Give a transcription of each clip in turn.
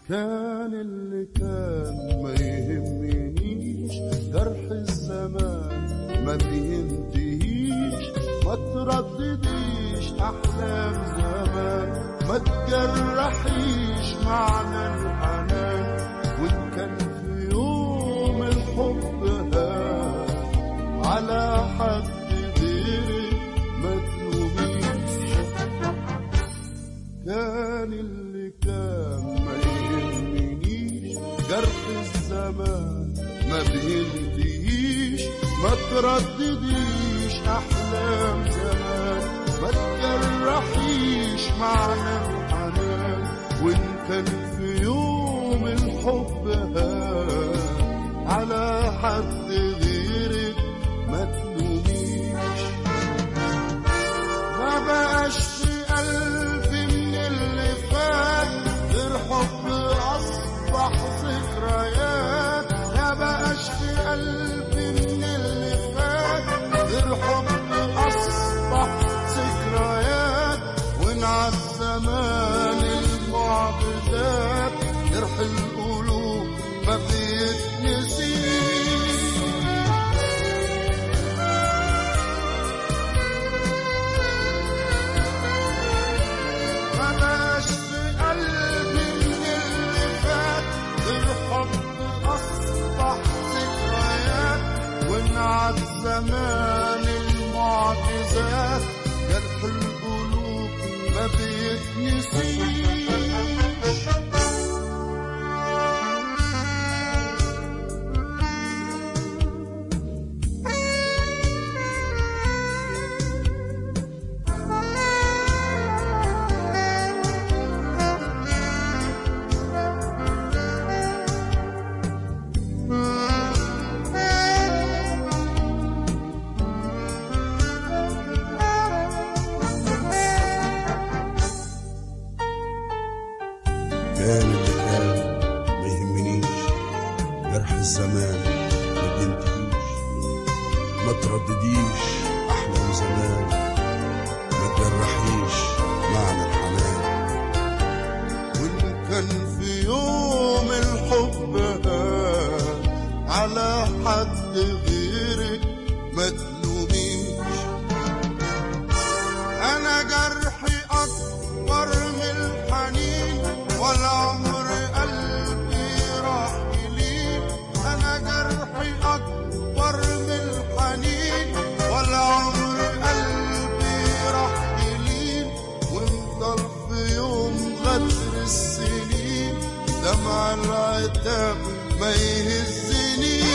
كان اللي كان ما يهمنيش جرح الزمان ما بينتهيش ما تردديش احلام زمان ما تجرحيش معنى الحنان وان كان في يوم الحب هان على حد غيرك ما تلوميش كان اللي كان ما يهمنيش جرح الزمان ما بينتهيش ما تردديش احلام زمان ما تجرحيش معنى الحنان وان كان في يوم الحب هان على حد غيرك ما تلوميش ما بقاش في قلبي من اللي فات غير حب أصبح ذكريات ما بقاش في قلبي من اللي فات غير حب أصبح ذكريات ونعى الزمان المعجزات جرح القلوب ما بيتنسيش ما بقاش في قلبي من اللي فات غير حب أصبح ذكريات ونعى الزمان المعجزات جرح القلوب ما بيتنسيش كان اللي كان ما يهمنيش جرح الزمان ما بينتهيش ما تردديش احلام زمان ما تجرحيش معنى الحنان وإن كان في يوم الحب هان على حد غيرك ما تلوميش أنا جرحي أكبر من الحنين والعمر قلبي راح يلين أنا جرحي أكبر من الحنين والعمر قلبي راح يلين ونضل في يوم غدر السنين دمع العتاب ما يهزنيش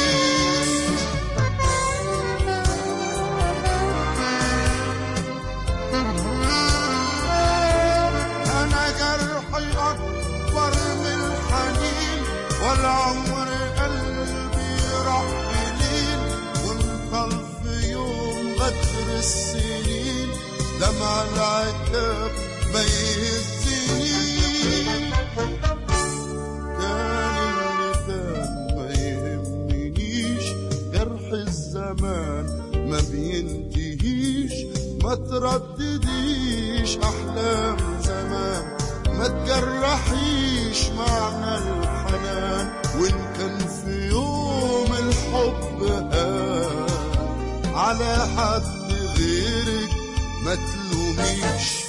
أنا جرحي أكبر من الحنين والعمر قلبي راح يلين ونضل في يوم غدر السنين دمع العتاب ما يهزنيش كان اللي كان ما يهمنيش جرح الزمان ما بينتهيش ما تردديش احلام زمان ما تجرحيش معنى الحنان وان كان في يوم الحب هان على حد غيرك ما تلوميش